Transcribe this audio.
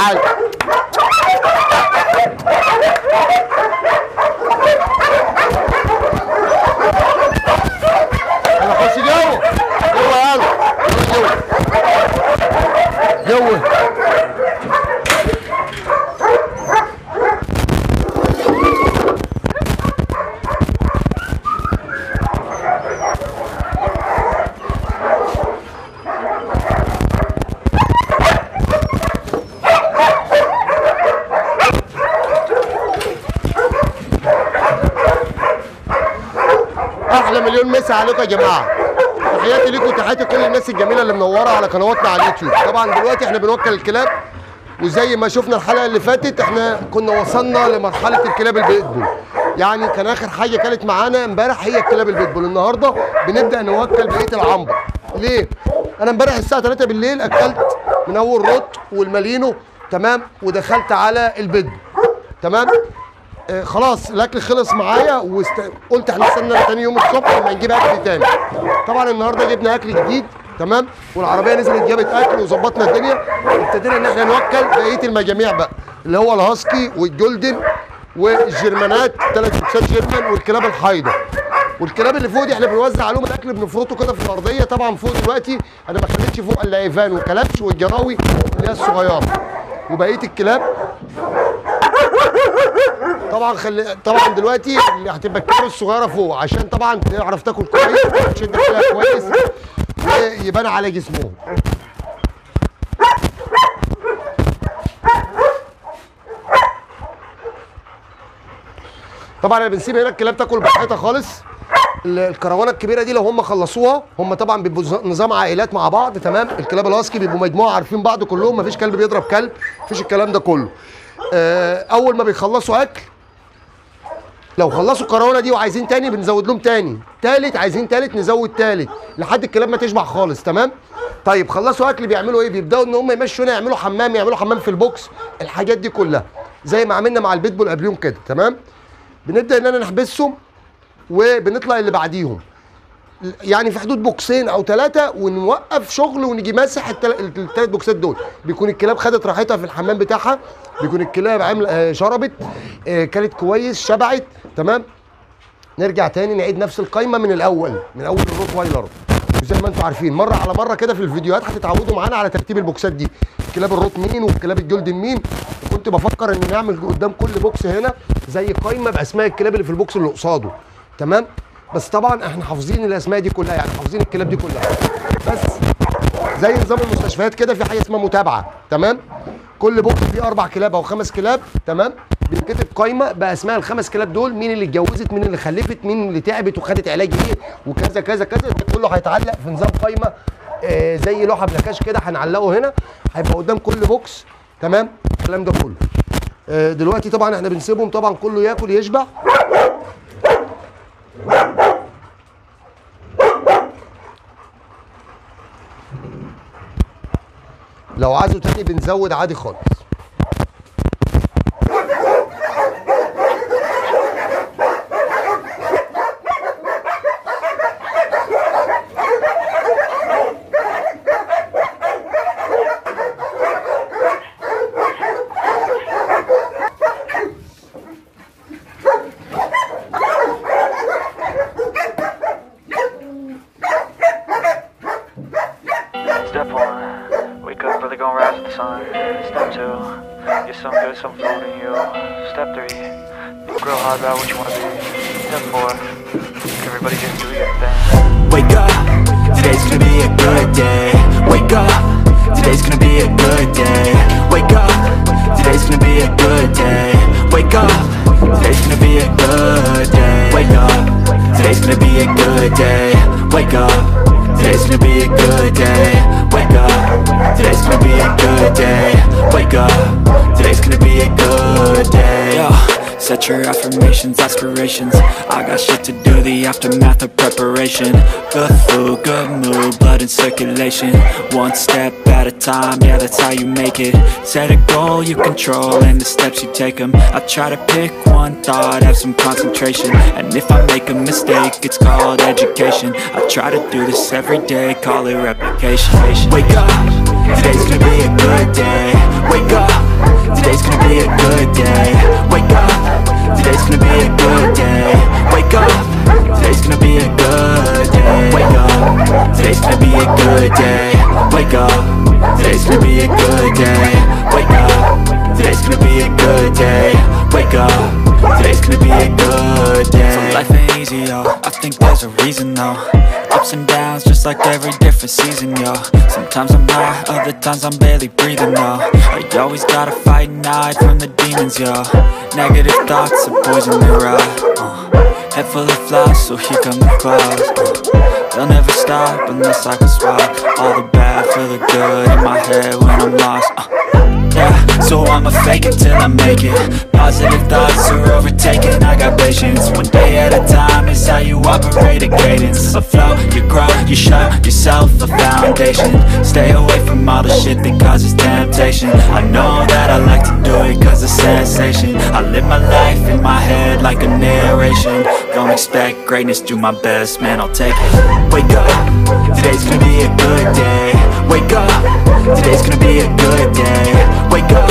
تعالى يلا خش جوه جوه يلا يلا جوه جوه احلى مليون مسا عليكم يا جماعه تحياتي ليكم وتحياتي كل الناس الجميله اللي منوره على قنواتنا على اليوتيوب طبعا دلوقتي احنا بنوكل الكلاب وزي ما شفنا الحلقه اللي فاتت احنا كنا وصلنا لمرحله الكلاب البيتبول يعني كان اخر حاجه كانت معانا امبارح هي الكلاب البيتبول النهارده بنبدا نوكل بقيه العنبر ليه انا امبارح الساعه 3 بالليل اكلت من اول روت والمالينو تمام ودخلت على البيتبول تمام آه، خلاص الاكل خلص معايا وقلت هنستنى تاني يوم الصبح لما نجيب اكل تاني طبعا النهارده جبنا اكل جديد تمام والعربيه نزلت جابت اكل وظبطنا الدنيا ابتدينا ان احنا نوكل بقيه المجاميع بقى اللي هو الهاسكي والجولدن والجرمانات ثلاث بوكسات جيرمان والكلاب الحايضه والكلاب اللي فوق دي احنا بنوزع عليهم الاكل بنفرطه كده في الارضيه طبعا فوق دلوقتي انا ما خليتش فوق الا ايفان وكلبش والجراوي اللي هي الصغيره وبقيه الكلاب طبعا خلي طبعا دلوقتي اللي هتبقى الكلاب الصغيره فوق عشان طبعا تعرف تاكل كويس وتشد فيها كويس ويبان على جسمهم طبعا انا بنسيب هنا الكلاب تاكل براحتها خالص ال- الكروانه الكبيره دي لو هم خلصوها هم طبعا بيبقوا ز- نظام عائلات مع بعض تمام الكلاب الهاسكي بيبقوا مجموعه عارفين بعض كلهم مفيش كلب بيضرب كلب مفيش الكلام ده كله آه، اول ما بيخلصوا اكل لو خلصوا الكرونه دي وعايزين تاني بنزود لهم تاني تالت عايزين تالت نزود تالت لحد الكلاب ما تشبع خالص تمام طيب خلصوا اكل بيعملوا ايه بيبداوا ان هم يمشوا هنا يعملوا حمام يعملوا حمام في البوكس الحاجات دي كلها زي ما عملنا مع البيتبول قبليهم كده تمام بنبدا ان انا نحبسهم وبنطلع اللي بعديهم يعني في حدود بوكسين او ثلاثه ونوقف شغل ونيجي ماسح الثلاث بوكسات دول بيكون الكلاب خدت راحتها في الحمام بتاعها بيكون الكلاب عامله آه، شربت آه، كلت كويس شبعت تمام نرجع تاني نعيد نفس القايمه من الاول من اول الروت وايلر وزي ما انتم عارفين مره على مره كده في الفيديوهات هتتعودوا معانا على ترتيب البوكسات دي كلاب الروت مين والكلاب الجولدن مين وكنت بفكر ان نعمل قدام كل بوكس هنا زي قايمه باسماء الكلاب اللي في البوكس اللي قصاده تمام بس طبعا احنا حافظين الاسماء دي كلها يعني حافظين الكلاب دي كلها بس زي نظام المستشفيات كده في حاجه اسمها متابعه تمام كل بوكس فيه اربع كلاب او خمس كلاب تمام بنكتب قايمه باسماء الخمس كلاب دول مين اللي اتجوزت مين اللي خلفت مين اللي تعبت وخدت علاج ايه وكذا كذا كذا ده كله هيتعلق في نظام قايمه آه زي لوحه بلاكاش كده هنعلقه هنا هيبقى قدام كل بوكس تمام الكلام ده كله آه دلوقتي طبعا احنا بنسيبهم طبعا كله ياكل يشبع لو عايزوا تاني بنزود عادي خالص Step one, wake up early, gonna rise with the sun. Step two, get some good, some food in you. Step three, think real hard about what you wanna be. Step four, everybody just do your thing. Wake up, today's gonna be a good day. Wake up, today's gonna be a good day. Wake up, today's gonna be a good day. Wake up, today's gonna be a good day. Wake up, today's gonna be a good day. Wake up, today's gonna be a good day. Wake up, today's gonna be a good day. Wake up, today's gonna be a good day. Yo. Set your affirmations, aspirations I got shit to do, the aftermath of preparation Good food, good mood, blood in circulation One step at a time, yeah that's how you make it Set a goal you control and the steps you take them I try to pick one thought, have some concentration And if I make a mistake, it's called education I try to do this every day, call it replication Wake up, today's gonna be a good day Wake up good day Wake up, today's gonna be a good day Wake up, today's gonna be a good day Wake up, today's gonna be a good day Wake up, today's gonna be a good day Wake up, today's gonna be a good day Wake up, today's gonna be a good day So life ain't easy, yo, I think there's a reason though Ups and downs, just like every different season, yo Sometimes I'm high, other times I'm barely breathing, yo I always gotta fight and hide from the demons, yo Negative thoughts are poison the road uh, Head full of flies, so here come the clouds uh, They'll never stop unless I can swap All the bad for the good in my head when I'm lost uh, yeah, so I'ma fake it till I make it Positive thoughts are overtaken, I got patience One day at a time is how you operate a cadence A flow, you grow, you show yourself a foundation Stay away from all the shit that causes temptation I know that I like to do it cause it's sensation I live my life in my head like a narration Don't expect greatness, do my best, man, I'll take it Wake up, today's gonna be a good day Wake up, today's gonna be a good day Wake up